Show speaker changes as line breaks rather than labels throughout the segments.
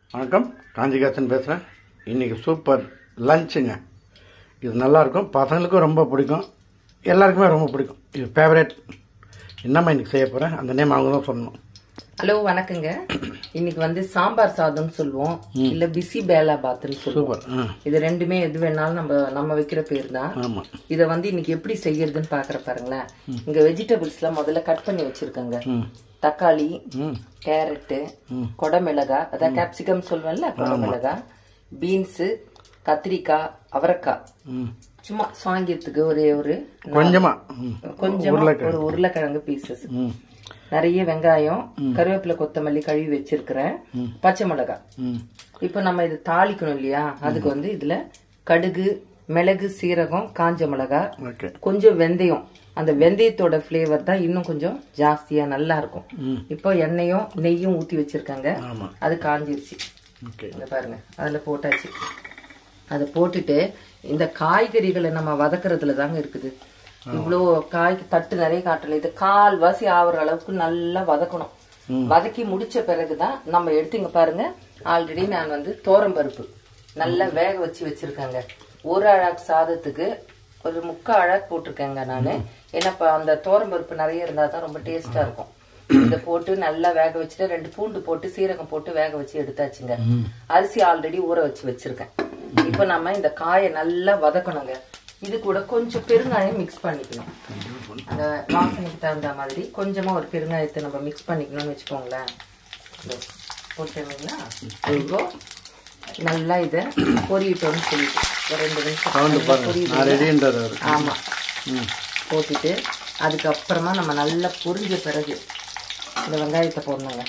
வணக்கம் காஞ்சிகாசன் பேசுகிறேன் இன்றைக்கி சூப்பர் லஞ்சுங்க இது நல்லாயிருக்கும் பசங்களுக்கும் ரொம்ப பிடிக்கும் எல்லாருக்குமே ரொம்ப பிடிக்கும் இது ஃபேவரேட் என்னம்மா இன்னைக்கு செய்ய போகிறேன் அந்த நேம் அவங்க தான் சொல்லணும்
ஹலோ வணக்கங்க இன்னைக்கு வந்து சாம்பார் சாதம்னு சொல்லுவோம் இல்ல பிசி பேலா பாத்துன்னு சொல்லுவோம்
சூப்பர் ஆ
இது ரெண்டுமே எது வேணாலும் நம்ம நம்ம வைக்கிற பேர் தான்
ஆமாம்
இத வந்து இன்னைக்கு எப்படி செய்யறதுன்னு பாக்குற பாருங்களேன் இங்க வெஜிடபிள்ஸ்லாம் முதல்ல கட் பண்ணி வச்சிருக்கங்க
ம்
தக்காளி
ம்
கேரட்டு கொடமிளகா அதான் கேப்சிகம் சொல்வேன்ல கொடமிளகா பீன்ஸு கத்திரிக்காய் அவரைக்காய்
ம்
சும்மா சாங்கியத்துக்கு ஒரே ஒரு
கொஞ்சமாக ம்
கொஞ்சமா ஒரு உருளைக்கிழங்கு பீசஸ்
ம்
நிறைய வெங்காயம் கருவேப்பிலை கொத்தமல்லி கழுவி வச்சிருக்கிறேன் பச்சை மிளகாய்
ம்
இப்போ நம்ம இது தாளிக்கணும் இல்லையா அதுக்கு வந்து இதுல கடுகு மிளகு சீரகம் காஞ்ச மிளகாய்
ஓகே
கொஞ்சம் வெந்தயம் அந்த வெந்தயத்தோட ஃப்ளேவர் தான் இன்னும் கொஞ்சம் ஜாஸ்தியா நல்லா இருக்கும் இப்போ எண்ணெயும் நெய்யும் ஊத்தி வச்சிருக்காங்க
ஆமாம்
அது காஞ்சிருச்சு இங்க பாருங்க அதுல போட்டாச்சு அதை போட்டுட்டு இந்த காய்கறிகளை நம்ம வதக்குறதுல தாங்க இருக்குது இவ்வளோ காய் தட்டு நிறைய காட்டல இது கால்வாசி ஆகுற அளவுக்கு நல்லா வதக்கணும் வதக்கி முடிச்ச பிறகுதான் நம்ம எடுத்து இங்க பாருங்க ஆல்ரெடி நான் வந்து பருப்பு நல்லா வேக வச்சு வச்சிருக்கேங்க ஒரு அழகு சாதத்துக்கு ஒரு முக்கா அழகு போட்டிருக்கேங்க நானு ஏன்னா இப்ப அந்த பருப்பு நிறைய இருந்தா தான் ரொம்ப டேஸ்டா இருக்கும் இத போட்டு நல்லா வேக வச்சுட்டு ரெண்டு பூண்டு போட்டு சீரகம் போட்டு வேக வச்சு எடுத்தாச்சுங்க அரிசி ஆல்ரெடி ஊற வச்சு வச்சிருக்கேன் இப்போ நம்ம இந்த காயை நல்லா வதக்கணுங்க இது கூட கொஞ்சம் பெருங்காயம் மிக்ஸ் பண்ணிக்கணும் அந்த வாசனைக்கு தகுந்த மாதிரி கொஞ்சமா ஒரு பெருங்காயத்தை நம்ம மிக்ஸ் பண்ணிக்கணும்னு வச்சுக்கோங்களேன் இதோ போட்டுருந்தீங்களா இப்போ நல்லா இதை பொரியட்டோம்னு சொல்லிட்டு ஒரு ரெண்டு நிமிஷம் நல்லா
நான்
பொரியுது
ரெடின்றது அவர்
ஆமா போட்டுட்டு அதுக்கப்புறமா நம்ம நல்லா பொரிஞ்ச பிறகு இந்த வெங்காயத்தை போடணுங்க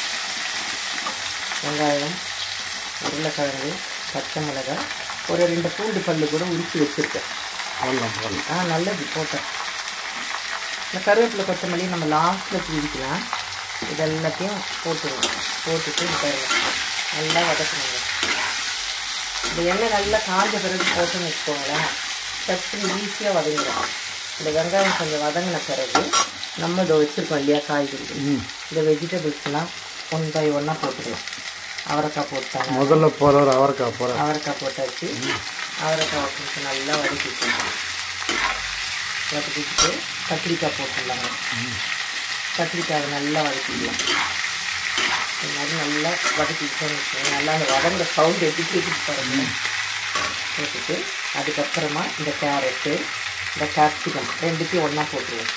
வெங்காயம் உருளைக்கிழங்கு பச்சை மிளகாய் ஒரு ரெண்டு பூண்டு பல்லு கூட உரிச்சு வச்சிருக்கேன்
போடலாம் போடலாம்
ஆ நல்லது போட்டேன் இந்த கருவேப்பிலை கொத்தமல்லி நம்ம லாஸ்ட்டில் தூவிக்கலாம் இது எல்லாத்தையும் போட்டுருவோம் போட்டுட்டு இது பாருங்க நல்லா வதக்கணுங்க இந்த எண்ணெய் நல்லா காஞ்ச பிறகு போட்டுன்னு வச்சுக்கோங்களேன் சட்டுன்னு ஈஸியாக வதங்கிடும் இந்த வெங்காயம் கொஞ்சம் வதங்கின பிறகு நம்ம இதை வச்சுருக்கோம் இல்லையா காய்கறி இந்த வெஜிடபிள்ஸ்லாம் ஒன் பை ஒன்னாக போட்டுருவோம் அவரைக்காய் போட்டாங்க
முதல்ல போகிறவர் அவரைக்காய் போகிறார்
அவரைக்காய் போட்டாச்சு அவரைக்காய் கொஞ்சம் நல்லா வதக்கிட்டு வதக்கிட்டு கத்திரிக்காய் போட்டுடலாங்க கத்திரிக்காயை நல்லா வதக்கிடலாம் இந்த மாதிரி நல்லா வதக்கிக்கிட்டோம்னு வச்சுக்கோங்க நல்லா அந்த வதங்க சவுண்ட் எப்படி கேட்டுட்டு பாருங்க போட்டுட்டு அதுக்கப்புறமா இந்த கேரட்டு இந்த கேப்சிகம் ரெண்டுத்தையும் ஒன்றா போட்டுருவோம்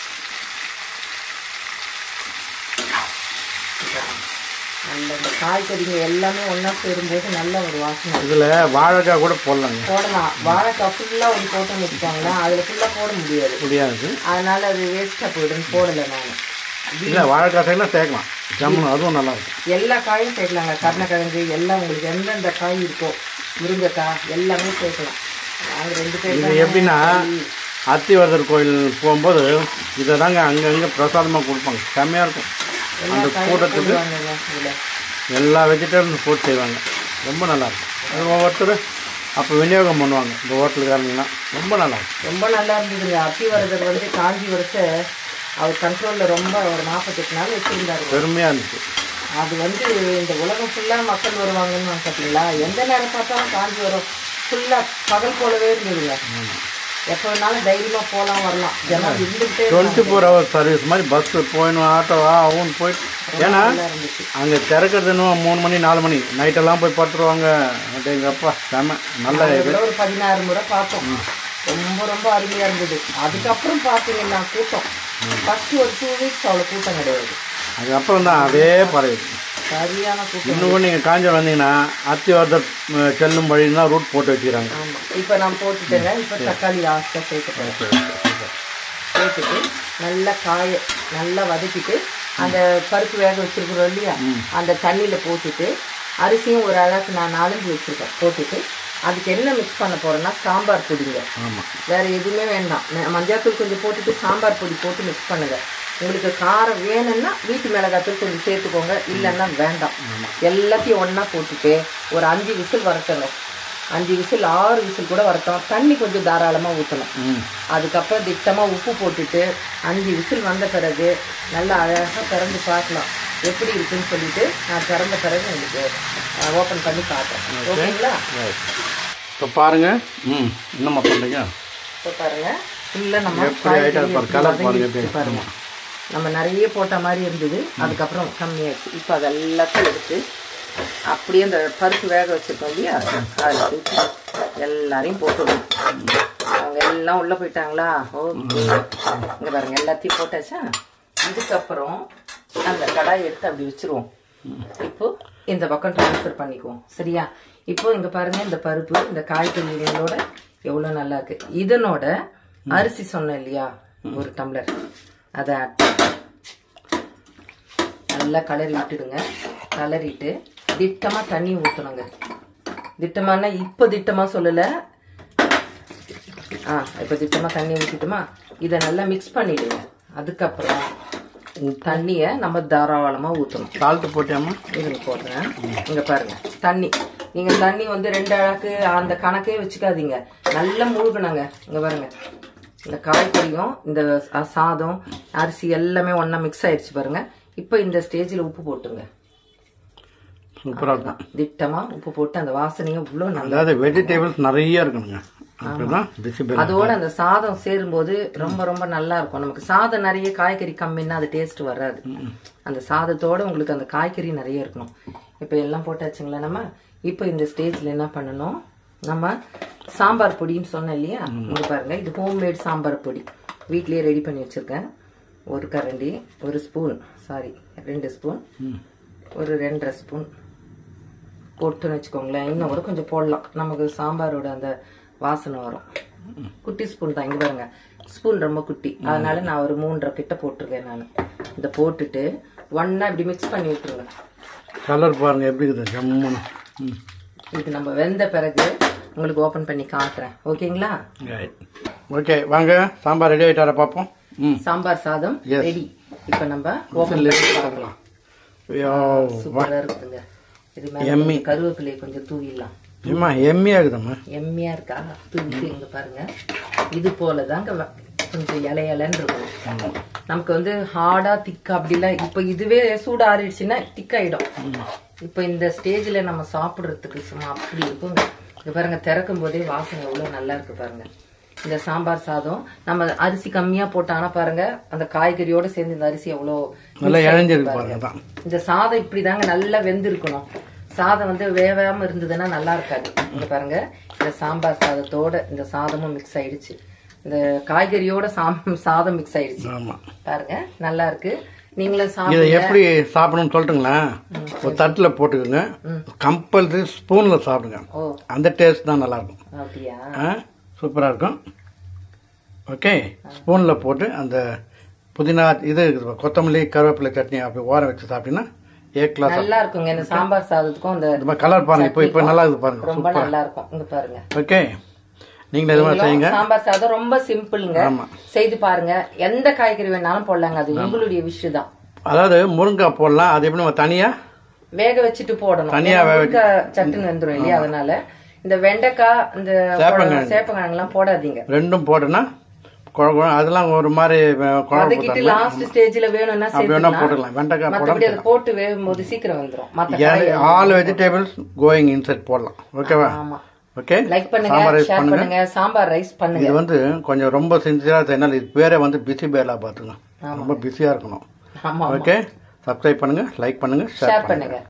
நல்ல இந்த காய்கறிங்க எல்லாமே ஒன்றா சேரும்போது நல்ல ஒரு வாசனை இருக்கும்.
இதில் வாழைக்காய் கூட போடலாங்க
போடலாம் வாழைக்காய் ஃபுல்லாக ஒன்று போட்டோம்னு வச்சுக்கோங்களேன் அதில் ஃபுல்லாக போட முடியாது
முடியாது
அதனால அது வேஸ்ட்டாக போயிடுன்னு போடலை நான்
இல்லை வாழைக்காய் சைடில் சேர்க்கலாம் ஜம்முன்னு அதுவும் நல்லா இருக்கும்
எல்லா காயும் சேர்க்கலாங்க கருணக்கிழங்கு எல்லாம் உங்களுக்கு எந்தெந்த காய் இருக்கோ முருங்கைக்காய் எல்லாமே சேர்க்கலாம் நாங்கள் ரெண்டு பேர்
இது எப்படின்னா அத்திவரதர் கோயில் போகும்போது இதை தாங்க அங்கங்கே பிரசாதமாக கொடுப்பாங்க செம்மையாக இருக்கும்
எல்லா
அந்த
காயும்
கூட்டத்துக்கு
போடுவாங்கங்க இதில்
எல்லா வெஜிடபிள்ஸும் போட்டு செய்வாங்க ரொம்ப நல்லாயிருக்கும் அது ஒவ்வொருத்தர் அப்போ விநியோகம் பண்ணுவாங்க இந்த ஹோட்டலுக்காரங்கலாம் ரொம்ப நல்லாயிருக்கும்
ரொம்ப நல்லா இருந்ததுங்க அத்திவரதர் வந்து காஞ்சிபுரத்தை அவர் கண்ட்ரோலில் ரொம்ப ஒரு நாற்பத்தெட்டு நாள் வச்சுருந்தாரு
பெருமையாக இருந்துச்சு
அது வந்து இந்த உலகம் ஃபுல்லாக மக்கள் வருவாங்கன்னு பார்த்தீங்களா எந்த நேரம் பார்த்தாலும் காஞ்சிபுரம் ஃபுல்லாக பகல் போலவே இருந்ததுங்க எப்போ வேணாலும் தைரியமாக போகலாம் வரலாம் ஜனம் இருந்துகிட்டே
டுவெண்ட்டி ஃபோர் ஹவர்ஸ் சர்வீஸ் மாதிரி பஸ்ஸு போயிடும் ஆட்டோ ஆகும் போயிட்டு ஏன்னா
நல்லா இருந்துச்சு
அங்கே திறக்கிறதுன்னு மூணு மணி நாலு மணி நைட்டெல்லாம் போய் படுத்துருவாங்க அப்படிங்கப்பா செம நல்ல இது
இவ்வளோ ஒரு பதினாறு முறை பார்த்தோம் ரொம்ப ரொம்ப அருமையாக இருந்தது அதுக்கப்புறம் பார்த்தீங்கன்னா கூட்டம் ஃபஸ்ட்டு ஒரு டூ வீக்ஸ் அவ்வளோ கூட்டம் கிடையாது
அதுக்கப்புறம் தான் அதே பரவி
சரியான கூட்டம்
இன்னும் நீங்கள் காஞ்சல் வந்தீங்கன்னா அத்திவரதர் அஹ், செல்லும் வழின்னு தான் ரூட் போட்டு வச்சுக்கிறாங்க
ஆமாம் இப்போ நான் போட்டுட்டேங்க இப்போ தக்காளி லாஸ்ட்டாக சேர்க்க போகிறேன் சேர்த்துட்டு நல்லா காய நல்லா வதக்கிட்டு அந்த பருப்பு வேக வச்சிருக்கிறோம் இல்லையா அந்த தண்ணியில் போட்டுட்டு அரிசியும் ஒரு அளவுக்கு நான் நாலஞ்சு வச்சுருக்கேன் போட்டுட்டு அதுக்கு என்ன மிக்ஸ் பண்ண போகிறேன்னா சாம்பார் பொடிங்க
ஆமாம்
வேற எதுவுமே வேண்டாம் ம- மஞ்சாத்தூள் கொஞ்சம் போட்டுட்டு சாம்பார் பொடி போட்டு மிக்ஸ் பண்ணுங்க உங்களுக்கு காரம் வேணும்னா வீட்டு மிளகாத்தூள் கொஞ்சம் சேர்த்துக்கோங்க இல்லைன்னா வேண்டாம் எல்லாத்தையும் ஒன்றா போட்டுட்டு ஒரு அஞ்சு விசில் வரட்டணும் அஞ்சு விசில் ஆறு விசில் கூட வரட்டும் தண்ணி கொஞ்சம் தாராளமாக ஊற்றணும்
ம்
அதுக்கப்புறம் திட்டமாக உப்பு போட்டுட்டு அஞ்சு விசில் வந்த பிறகு நல்லா அழகாக திறந்து பார்க்கலாம் எப்படி இருக்குன்னு சொல்லிட்டு நான் திறந்த பிறகு உங்களுக்கு ஓப்பன் பண்ணி காட்டுறேன் ஓகேங்களா
இப்போ பாருங்க ம் என்னம்மா பண்ணுறீங்க
இப்போ பாருங்க ஃபுல்லாக நம்ம
எப்படி ஆயிட்டா
காய்கறி
பாரு, colour
வதங்கி
பாருங்க
இருக்கு
எப்படி.
பாருங்க நம்ம நிறைய போட்ட மாதிரி இருந்தது அதுக்கப்புறம் கம்மியாச்சு இப்போ அது எல்லாத்தையும் எடுத்து அப்படியே அந்த பருப்பு வேக வச்சிருக்கோம் இல்லையா அதில் தூக்கி எல்லாரையும் போட்டுடணும் அவங்க எல்லாம் உள்ளே போயிட்டாங்களா ஓகே இங்கே பாருங்க எல்லாத்தையும் போட்டாச்சா இதுக்கப்புறம் அந்த கடாயை எடுத்து அப்படி வச்சிருவோம் இப்போ இந்த பக்கம் ட்ரான்ஸ்ஃபர் பண்ணிக்குவோம் சரியா இப்போ இங்க பாருங்க இந்த பருப்பு இந்த காய்கறிகளோட எவ்வளவு நல்லா இருக்கு இதனோட அரிசி சொன்னேன் இல்லையா ஒரு டம்ளர் அதை add பண்ணி நல்லா கலரி விட்டுடுங்க கலரிட்டு திட்டமா தண்ணி ஊற்றணுங்க திட்டமானா இப்போ திட்டமா சொல்லலை ஆ இப்போ திட்டமா தண்ணி ஊற்றிட்டுமா இதை நல்லா மிக்ஸ் பண்ணிடுங்க அதுக்கப்புறம் தண்ணியை நம்ம தாராளமாக ஊற்றணும்
சால்ட்டு போட்டியாம்மா
இதுல போடுறேன் இங்க பாருங்க தண்ணி நீங்க தண்ணி வந்து ரெண்டு அழகு அந்த கணக்கே வச்சுக்காதீங்க நல்லா மூழ்கணுங்க இங்க பாருங்க இந்த காய்கறியும் இந்த சா- சாதம் அரிசி எல்லாமே ஒண்ணா மிக்ஸ் ஆயிடுச்சு பாருங்க இப்போ இந்த ஸ்டேஜில் உப்பு போட்டுங்க
சூப்பராக இருக்கும்
திட்டமா உப்பு போட்டு அந்த வாசனையும் இவ்வளோ நல்லா
அதாவது வெஜிடபிள்ஸ் நிறைய இருக்கணுங்க அப்படிதான் பிசிபெல்
அதோட அந்த சாதம் சேரும்போது ரொம்ப ரொம்ப நல்லா இருக்கும் நமக்கு சாதம் நிறைய காய்கறி கம்மின்னா அது டேஸ்ட் வராது அந்த சாதத்தோட உங்களுக்கு அந்த காய்கறி நிறைய இருக்கணும் இப்போ எல்லாம் போட்டாச்சுங்களா நம்ம இப்போ இந்த ஸ்டேஜ்ல என்ன பண்ணணும் நம்ம சாம்பார் பொடின்னு சொன்னேன் இல்லையா இங்க பாருங்க இது ஹோம்மேட் சாம்பார் பொடி வீட்லயே ரெடி பண்ணி வச்சிருக்கேன் ஒரு கரண்டி ஒரு ஸ்பூன் சாரி ரெண்டு ஸ்பூன் ஒரு ரெண்டரை ஸ்பூன் போட்டுன்னு வச்சுக்கோங்களேன் இன்னும் கூட கொஞ்சம் போடலாம் நமக்கு சாம்பாரோட அந்த வாசனை வரும் குட்டி ஸ்பூன் தான் இங்க பாருங்க ஸ்பூன் ரொம்ப குட்டி அதனால நான் ஒரு மூன்றரை கிட்ட போட்டிருக்கேன் நான் இதை போட்டுட்டு ஒண்ணா இப்படி மிக்ஸ் பண்ணி விட்டுருங்க
கலர் பாருங்க எப்படி இருக்குது ஜம்முன்னு ம்
இது நம்ம வெந்த பிறகு உங்களுக்கு ஓபன் பண்ணி காட்டுறேன் ஓகேங்களா
ஓகே வாங்க சாம்பார் ரெடி ஆகிட்டார பார்ப்போம் ம்
சாம்பார் சாதம்
Yes.
ரெடி இப்போ நம்ம ஓபன் பண்ணி பார்க்கலாம்
ஐயோ
சூப்பரா இருக்குதுங்க இது மேல
Yummy.
கொஞ்சம் கருவேப்பிலையை கொஞ்சம் தூவிடலாம்
ஏம்மா எம்மியாக இருக்குதம்மா
எம்மையா இருக்கா தூக்கி இங்க பாருங்க இது போல தாங்க வ- கொஞ்சம் இலை இலைன்னு இருக்கும் நமக்கு வந்து ஹார்டா திக்கா அப்படிலாம் இப்ப இதுவே சூடு ஆறிடுச்சுன்னா திக்காயிடும் இப்ப இந்த ஸ்டேஜ்ல நம்ம சாப்பிடுறதுக்கு சும்மா அப்படி இருக்குங்க இது பாருங்க திறக்கும் போதே வாசனை எவ்வளவு நல்லா இருக்கு பாருங்க இந்த சாம்பார் சாதம் நம்ம அரிசி கம்மியா போட்டானா பாருங்க அந்த காய்கறியோட சேர்ந்து இந்த அரிசி எவ்வளோ
நல்லா இழஞ்சிருக்கு பாருங்க தான்
இந்த சாதம் இப்படிதாங்க நல்லா வெந்திருக்கணும் சாதம் வந்து வேகாம இருந்ததுன்னா நல்லா இருக்காது இங்க பாருங்க இந்த சாம்பார் சாதத்தோட இந்த சாதமும் மிக்ஸ் ஆயிடுச்சு இந்த காய்கறியோட சாம் சாதம் மிக்ஸ் ஆயிடுச்சு
ஆமாம்
பாருங்க நல்லா இருக்கு நீங்களும்
இதை
சாப்பிடுங்க
எப்படி சாப்பிடணும்னு சொல்லட்டுங்களா ஒரு தட்டில் போட்டுக்கோங்க கம்பல்சரி ஸ்பூனில் சாப்பிடுங்க
ஓ
அந்த டேஸ்ட் தான் நல்லாயிருக்கும்
அப்படியா
ஆ சூப்பராக இருக்கும் ஓகே ஸ்பூனில் போட்டு அந்த புதினா இது இருக்குது, கொத்தமல்லி கருவேப்பிலை சட்னி அப்படி ஓர வச்சு சாப்பிட்டீங்கன்னா ஏ கிளாஸ்
நல்லா இருக்குங்க இந்த சாம்பார் சாதத்துக்கும் இந்த
இந்த மாதிரி கலர் பாருங்க இப்போ இப்போ நல்லா இருக்குது பாருங்க
ரொம்ப நல்லா இருக்கும் இங்க பாருங்க
ஓகே நீங்களும் இது மாதிரி செய்யுங்க
நீங்களும் சாம்பார் சாதம் ரொம்ப சிம்பிளுங்க
ஆமா.
செய்து பாருங்க எந்த காய்கறி வேணாலும் போடலாங்க அது உங்களுடைய விஷயம் தான்
அதாவது முருங்காய் போடலாம் அது எப்படி நம்ம தனியாக
வேக வச்சுட்டு போடணும்
தனியா
ஏன்னா
வேக
முருங்கை சட்டுன்னு வந்துரும் இல்லையா அதனால இந்த வெண்டைக்காய் இந்த
சேப்பங்கிழங்கு.
சேப்பங்கிழங்கு எல்லாம் போடாதீங்க
ரெண்டும் போட்டோன்னா குழ குழ அதெல்லாம் ஒரு மாதிரி குழம்பு
வதக்கிட்டு லாஸ்ட் ஸ்டேஜ்ல வேணும்னா
அப்படி வேணா
சேர்த்துக்கலாம்
போட்டுக்கலாம் வெண்டைக்காய்
மத்தபடி அதை போட்டு வேகும்போது சீக்கிரம் வந்துரும் மத்த காய்
ஆல் வெஜிடபிள்ஸ் கோயிங் இன்சைட் போடலாம் ஓகேவா
ஆமா
ஓகே
லைக் பண்ணுங்க
சாம்பார் ரைஸ்
ஷேர்
பண்ணுங்க
பண்ணுங்க சாம்பார் ரைஸ் பண்ணுங்க
இது வந்து கொஞ்சம் ரொம்ப சின்சியராக செய்யணும் இது பேரே வந்து பிஸி பேலா பார்த்துங்க ரொம்ப பிஸியாக இருக்கணும்
ஆமா
ஓகே சப்ஸ்கிரைப் பண்ணுங்க லைக் பண்ணுங்க ஷேர்
ஷேர் பண்ணுங்க